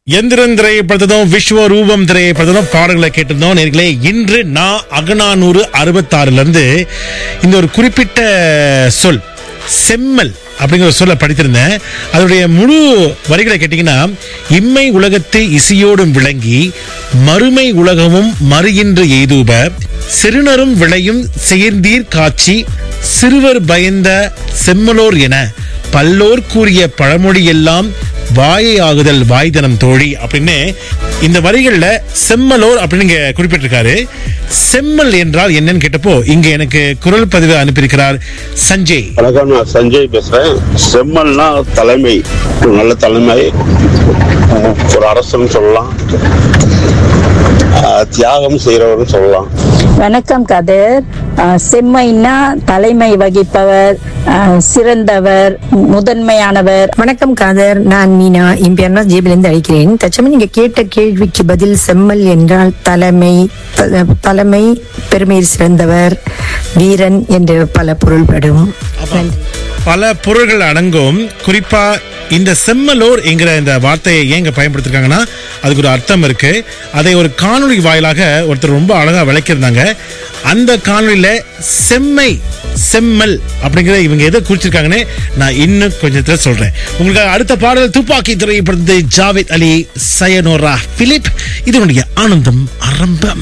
எந்திரன் திரைப்படத்தும் விஸ்வரூபம் திரைப்படத்தும் பாடல்களை கேட்டிருந்தோம் நேர்களே இன்று நான் அகநானூறு அறுபத்தாறுல இருந்து இந்த ஒரு குறிப்பிட்ட சொல் செம்மல் அப்படிங்கிற ஒரு சொல்லை படித்திருந்தேன் அதனுடைய முழு வரிகளை கேட்டீங்கன்னா இம்மை உலகத்து இசையோடும் விளங்கி மறுமை உலகமும் மறுகின்ற எய்தூப சிறுநரும் விளையும் சேர்ந்தீர் காட்சி சிறுவர் பயந்த செம்மலோர் என பல்லோர் கூறிய பழமொழி எல்லாம் வாயை ஆகுதல் வாய்தனம் தோழி அப்படின்னு இந்த வரிகள்ல செம்மலோர் அப்படின்னு இங்க குறிப்பிட்டிருக்காரு செம்மல் என்றால் என்னன்னு கேட்டப்போ இங்க எனக்கு குரல் பதிவு அனுப்பியிருக்கிறார் சஞ்சய் வணக்கம் நான் சஞ்சய் பேசுறேன் செம்மல்னா தலைமை ஒரு நல்ல தலைமை அஹ் ஒரு அரசன் சொல்லலாம் அஹ் தியாகம் செய்யறவர்னு சொல்லலாம் வணக்கம் கதிர் அஹ், செம்மைன்னா தலைமை வகிப்பவர் அஹ், சிறந்தவர் முதன்மையானவர் வணக்கம் காதர் நான் மீனா இம்பியர்னா ஜேபிலிருந்து அழைக்கிறேன் தச்சமன் நீங்க கேட்ட கேள்விக்கு பதில் செம்மல் என்றால் தலைமை த- தலைமை பெருமையில் சிறந்தவர் வீரன் என்று பல பொருள்படும் நன்றி பல பொருள்கள் அடங்கும் குறிப்பா இந்த செம்மலோர் என்கிற இந்த வார்த்தையை ஏன் இங்க பயன்படுத்திருக்காங்கன்னா அதுக்கு ஒரு அர்த்தம் இருக்கு அதை ஒரு காணொளி வாயிலாக ஒருத்தர் ரொம்ப அழகா விளக்கியிருந்தாங்க அந்த காணொளியில செம்மை செம்மல் அப்படிங்கிற இவங்க எதை குறிச்சிருக்காங்கன்னு நான் இன்னும் கொஞ்சத்துல சொல்றேன் உங்களுக்கு அடுத்த பாடல் துப்பாக்கி திரைப்படத்தை ஜாவேத் அலி சயனோரா பிலிப் இதனுடைய ஆனந்தம் ஆரம்பம்